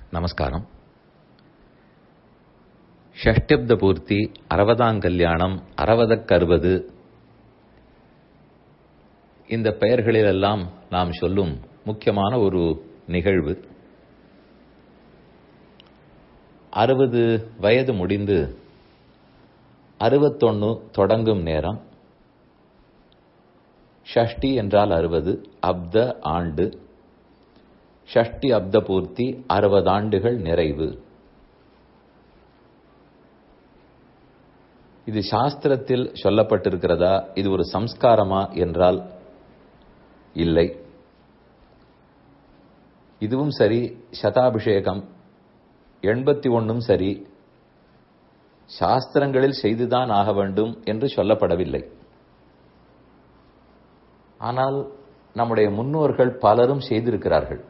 நமஸ்காரம் ஷஷ்டப்த பூர்த்தி அறுபதாம் கல்யாணம் அறுபதற்கு அறுபது இந்த பெயர்களிலெல்லாம் நாம் சொல்லும் முக்கியமான ஒரு நிகழ்வு அறுபது வயது முடிந்து அறுபத்தொன்னு தொடங்கும் நேரம் ஷஷ்டி என்றால் அறுபது அப்த ஆண்டு ஷஷ்டி அப்த பூர்த்தி அறுபது ஆண்டுகள் நிறைவு இது சாஸ்திரத்தில் சொல்லப்பட்டிருக்கிறதா இது ஒரு சம்ஸ்காரமா என்றால் இல்லை இதுவும் சரி சதாபிஷேகம் எண்பத்தி ஒன்னும் சரி சாஸ்திரங்களில் செய்துதான் ஆக வேண்டும் என்று சொல்லப்படவில்லை ஆனால் நம்முடைய முன்னோர்கள் பலரும் செய்திருக்கிறார்கள்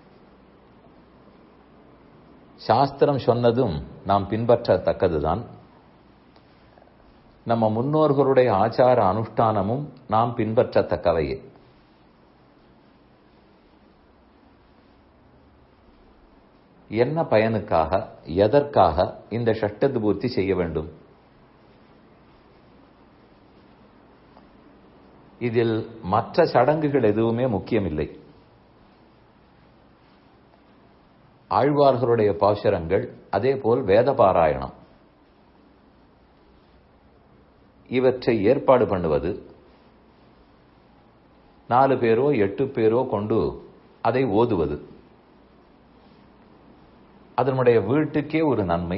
சாஸ்திரம் சொன்னதும் நாம் பின்பற்றத்தக்கதுதான் நம்ம முன்னோர்களுடைய ஆச்சார அனுஷ்டானமும் நாம் பின்பற்றத்தக்கவையே என்ன பயனுக்காக எதற்காக இந்த ஷட்டத்து பூர்த்தி செய்ய வேண்டும் இதில் மற்ற சடங்குகள் எதுவுமே முக்கியமில்லை ஆழ்வார்களுடைய பாசுரங்கள் அதேபோல் வேத பாராயணம் இவற்றை ஏற்பாடு பண்ணுவது நாலு பேரோ எட்டு பேரோ கொண்டு அதை ஓதுவது அதனுடைய வீட்டுக்கே ஒரு நன்மை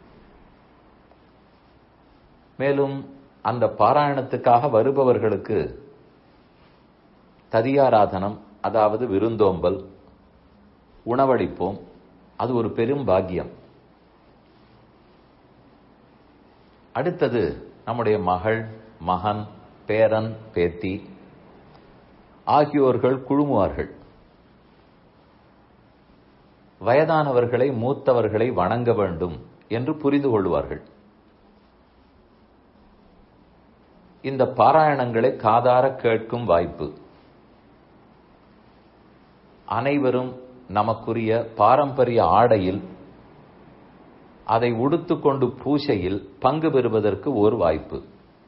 மேலும் அந்த பாராயணத்துக்காக வருபவர்களுக்கு ததியாராதனம் அதாவது விருந்தோம்பல் உணவளிப்போம் அது ஒரு பெரும் பாக்கியம் அடுத்தது நம்முடைய மகள் மகன் பேரன் பேத்தி ஆகியோர்கள் குழுமுவார்கள் வயதானவர்களை மூத்தவர்களை வணங்க வேண்டும் என்று புரிந்து கொள்வார்கள் இந்த பாராயணங்களை காதார கேட்கும் வாய்ப்பு அனைவரும் நமக்குரிய பாரம்பரிய ஆடையில் அதை உடுத்துக்கொண்டு பூசையில் பங்கு பெறுவதற்கு ஒரு வாய்ப்பு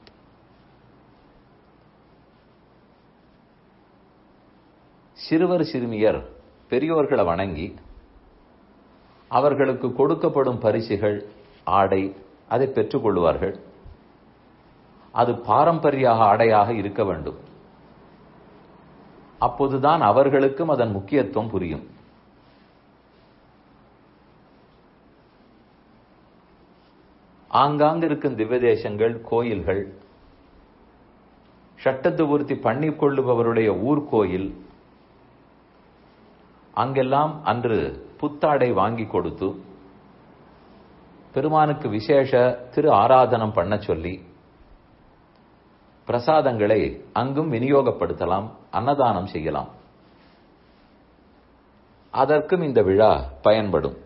சிறுவர் சிறுமியர் பெரியோர்களை வணங்கி அவர்களுக்கு கொடுக்கப்படும் பரிசுகள் ஆடை அதை பெற்றுக் கொள்வார்கள் அது பாரம்பரிய ஆடையாக இருக்க வேண்டும் அப்போதுதான் அவர்களுக்கும் அதன் முக்கியத்துவம் புரியும் ஆங்காங்கு இருக்கும் திவ்ய தேசங்கள் கோயில்கள் சட்டத்து பூர்த்தி பண்ணிக் கொள்ளுபவருடைய ஊர்கோயில் அங்கெல்லாம் அன்று புத்தாடை வாங்கி கொடுத்து பெருமானுக்கு விசேஷ திரு ஆராதனம் பண்ண சொல்லி பிரசாதங்களை அங்கும் விநியோகப்படுத்தலாம் அன்னதானம் செய்யலாம் அதற்கும் இந்த விழா பயன்படும்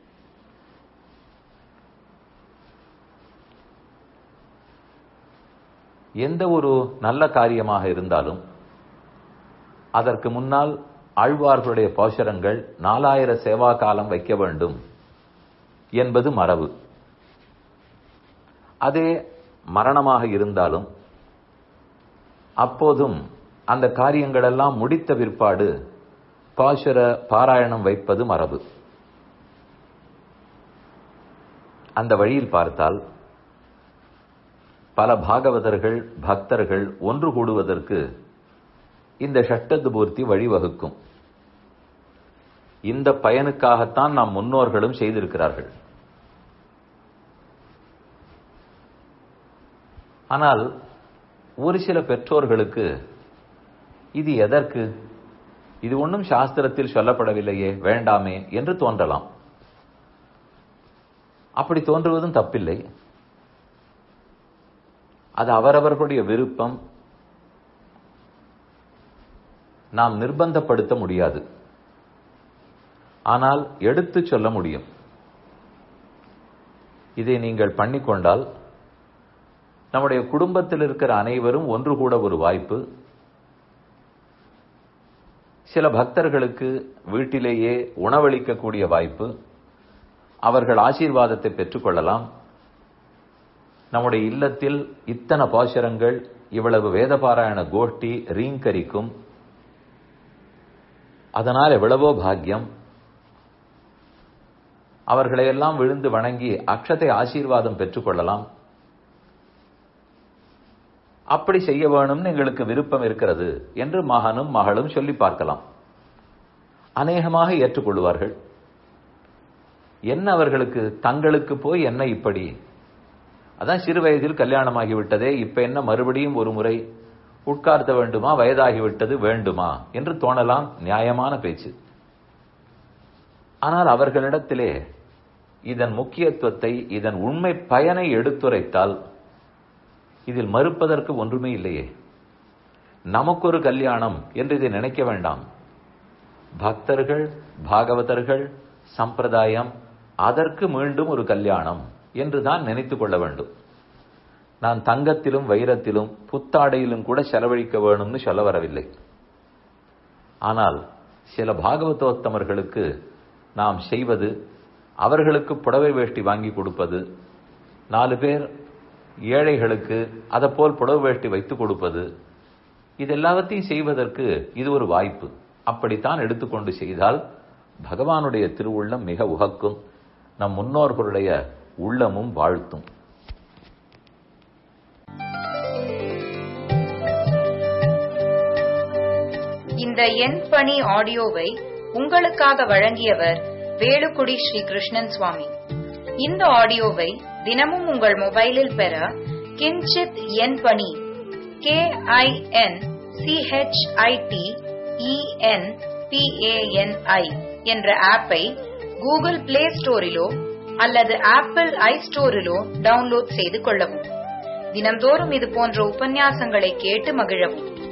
எந்த ஒரு நல்ல காரியமாக இருந்தாலும் அதற்கு முன்னால் ஆழ்வார்களுடைய பாசுரங்கள் நாலாயிர சேவா காலம் வைக்க வேண்டும் என்பது மரபு அதே மரணமாக இருந்தாலும் அப்போதும் அந்த காரியங்களெல்லாம் முடித்த பிற்பாடு பாசுர பாராயணம் வைப்பது மரபு அந்த வழியில் பார்த்தால் பல பாகவதர்கள் பக்தர்கள் ஒன்று கூடுவதற்கு இந்த ஷட்டத்து பூர்த்தி வழிவகுக்கும் இந்த பயனுக்காகத்தான் நாம் முன்னோர்களும் செய்திருக்கிறார்கள் ஆனால் ஒரு சில பெற்றோர்களுக்கு இது எதற்கு இது ஒன்றும் சாஸ்திரத்தில் சொல்லப்படவில்லையே வேண்டாமே என்று தோன்றலாம் அப்படி தோன்றுவதும் தப்பில்லை அது அவரவர்களுடைய விருப்பம் நாம் நிர்பந்தப்படுத்த முடியாது ஆனால் எடுத்து சொல்ல முடியும் இதை நீங்கள் பண்ணிக்கொண்டால் நம்முடைய குடும்பத்தில் இருக்கிற அனைவரும் ஒன்று கூட ஒரு வாய்ப்பு சில பக்தர்களுக்கு வீட்டிலேயே உணவளிக்கக்கூடிய வாய்ப்பு அவர்கள் ஆசீர்வாதத்தை பெற்றுக்கொள்ளலாம் நம்முடைய இல்லத்தில் இத்தனை பாசுரங்கள் இவ்வளவு வேதபாராயண கோஷ்டி ரீங்கரிக்கும் அதனால் எவ்வளவோ பாக்கியம் அவர்களையெல்லாம் விழுந்து வணங்கி அக்ஷத்தை ஆசீர்வாதம் பெற்றுக்கொள்ளலாம் அப்படி செய்ய வேணும்னு எங்களுக்கு விருப்பம் இருக்கிறது என்று மகனும் மகளும் சொல்லி பார்க்கலாம் அநேகமாக ஏற்றுக்கொள்வார்கள் என்ன அவர்களுக்கு தங்களுக்கு போய் என்ன இப்படி அதான் சிறு வயதில் கல்யாணமாகிவிட்டதே இப்ப என்ன மறுபடியும் ஒரு முறை உட்கார்த்த வேண்டுமா வயதாகிவிட்டது வேண்டுமா என்று தோணலாம் நியாயமான பேச்சு ஆனால் அவர்களிடத்திலே இதன் முக்கியத்துவத்தை இதன் உண்மை பயனை எடுத்துரைத்தால் இதில் மறுப்பதற்கு ஒன்றுமே இல்லையே நமக்கு ஒரு கல்யாணம் என்று இதை நினைக்க வேண்டாம் பக்தர்கள் பாகவதர்கள் சம்பிரதாயம் அதற்கு மீண்டும் ஒரு கல்யாணம் என்றுதான் நினைத்துக் கொள்ள வேண்டும் நான் தங்கத்திலும் வைரத்திலும் புத்தாடையிலும் கூட செலவழிக்க வேணும்னு சொல்ல வரவில்லை ஆனால் சில பாகவதோத்தமர்களுக்கு நாம் செய்வது அவர்களுக்கு புடவை வேஷ்டி வாங்கி கொடுப்பது நாலு பேர் ஏழைகளுக்கு அதை போல் புடவை வேஷ்டி வைத்துக் கொடுப்பது இது எல்லாவற்றையும் செய்வதற்கு இது ஒரு வாய்ப்பு அப்படித்தான் எடுத்துக்கொண்டு செய்தால் பகவானுடைய திருவுள்ளம் மிக உகக்கும் நம் முன்னோர்களுடைய உள்ளமும் வாழ்த்தும் இந்த என் பணி ஆடியோவை உங்களுக்காக வழங்கியவர் வேலுக்குடி ஸ்ரீ கிருஷ்ணன் சுவாமி இந்த ஆடியோவை தினமும் உங்கள் மொபைலில் பெற கிஞ்சித் என் பணி கே ஐ என் சிஹெச்ஐடி இஎன் பிஏஎன்ஐ என்ற ஆப்பை கூகுள் பிளே ஸ்டோரிலோ அல்லது ஆப்பிள் ஐ ஸ்டோரிலோ டவுன்லோட் செய்து கொள்ளவும் தினந்தோறும் இது போன்ற உபன்யாசங்களை கேட்டு மகிழவும்